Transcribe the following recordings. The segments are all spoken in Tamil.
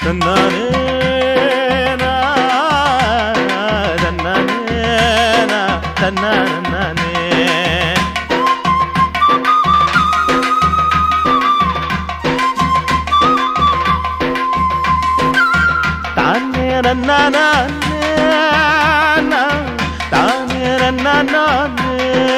தன்னானே நா, தன்னானே நா, தன்னானே தானே நன்னானே தானே நன்னானே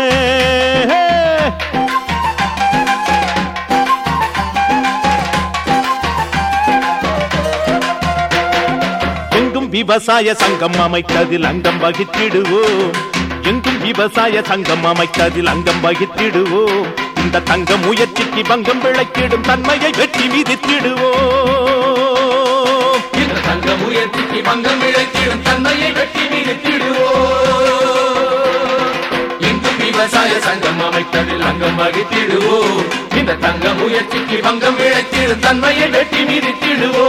எங்கும் விவசாய சங்கம் அமைத்ததில் அங்கம் வகித்திடுவோம் எங்கும் விவசாய சங்கம் அமைத்ததில் அங்கம் வகித்திடுவோம் இந்த தங்க முயற்சிக்கு பங்கம் விளைத்திடும் தன்மையை வெற்றி மீதித்திடுவோம் இந்த தங்க முயற்சிக்கு பங்கம் இழைத்திடும் தன்மையை வெட்டி மீதித்திடுவோ எங்கும் விவசாய சங்கம் அமைத்ததில் அங்கம் வகித்திடுவோ இந்த தங்க முயற்சிக்கு பங்கம் இழைத்திடும் தன்மையை வெட்டி மீதித்திடுவோ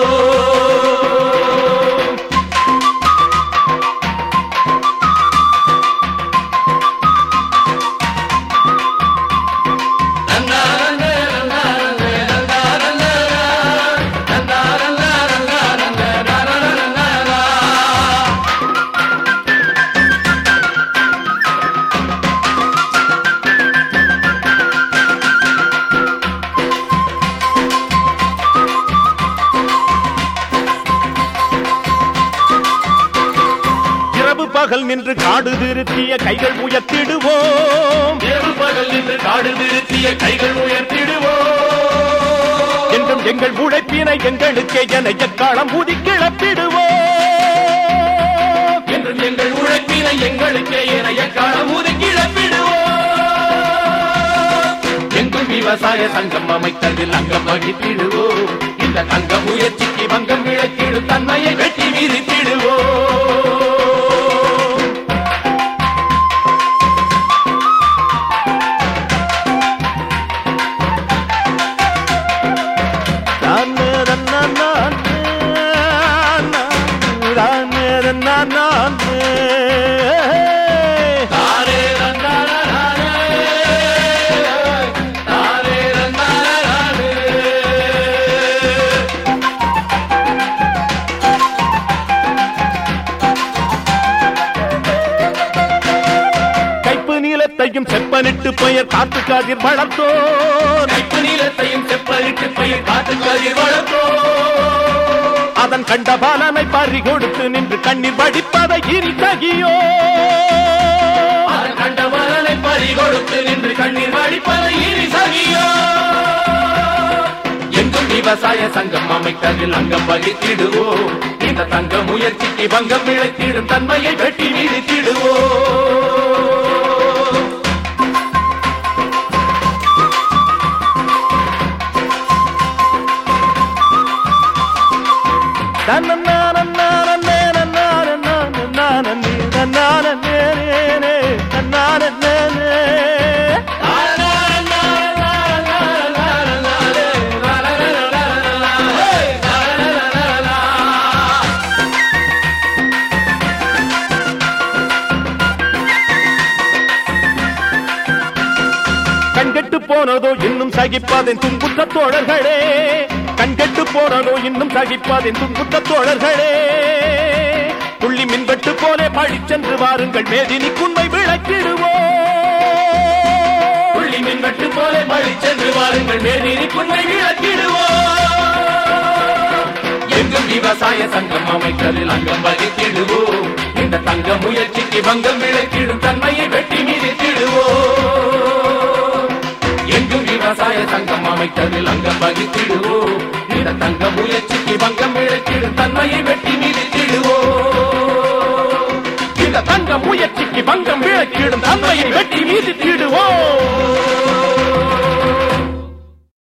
இரவு பகல் நின்று காடு திருத்திய கைகள் உயர்த்திடுவோம் இரவு பகல் நின்று காடு திருத்திய கைகள் உயர்த்திடுவோ என்றும் எங்கள் உழைப்பினை எங்களுக்கே என எக்காலம் ஊதி கிளப்பிடுவோம் என்றும் எங்கள் உழைப்பினை எங்களுக்கே என எக்காலம் ஒதுக்கி இழப்பிடுவோ எங்கும் விவசாய சங்கம் அமைத்ததில் அங்கம் வகித்திடுவோ இந்த தங்க முயற்சிக்கு பங்கம் இழத்திடும் தன்மையை வெட்டி மீறித்திடுவோ தானே தன்னானே, தானே தன்னானே. தாரே ரந்தாரே தாரே ரந்தாரே கைப்பு நீளத்தையும் செப்பனிட்டு பெயர் காத்து காதிர் வளர்த்தோர் கைப்பு நீளத்தையும் செப்பலிட்டு பயிர் காத்து கதிர் வளர்த்தோ அதன் கண்ட பாலனை பறி கொடுத்து நின்று கண்ணீர் வடிப்பதை இனி தகியோ அதன் கண்ட மலனை பறி கொடுத்து நின்று கண்ணீர் வடிப்பதை இனி சகியோ எங்கும் விவசாய சங்கம் அமைத்ததில் அங்கம் வகித்திடுவோ இந்த தங்க முயற்சிக்கு பங்கம் இழைத்திடும் தன்மையை வெட்டி வீழ்த்திடுவோ தன்னன்னானன்னானன்னே, நன்னானன்னானன்னானன்னே, நன்னானன்னேனே, நன்னானன்னேனே. கண்கெட்டு போனதோ இன்னும் சகிப்பாதென் துன்புற்ற தோழர்களே கண்கெட்டு போனதோ இன்னும் சகிப்பாதென் துன்புற்ற தோழர்களே புள்ளி மின்வெட்டு போலே பழிச்சென்று வாருங்கள் மேதினிக்குண்மை விளக்கிடுவோம் புள்ளி மின்வெட்டு போல பழி சென்று வாருங்கள் மேநீரி புன்மை விளக்கிடுவோம் எங்கும் விவசாய சங்கம் அமைத்ததில் அங்கம் வகித்திடுவோம் இந்த தங்க முயற்சிக்கு பங்கம் விளக்கிடும் தன்மையை வெட்டி மீதித்திடுவோம் எங்கும் விவசாய சங்கம் அமைத்ததில் அங்கம் வகித்திடுவோம் இந்த தங்க முயற்சிக்கு பங்கம் விளக்கிடும் தன்மையை வெட்டி மீதித்திடுவோம் இந்த தங்க முயற்சிக்கு பங்கம் விளக்கிடும் தன்மையை வெட்டி மீதித்திடுவோம்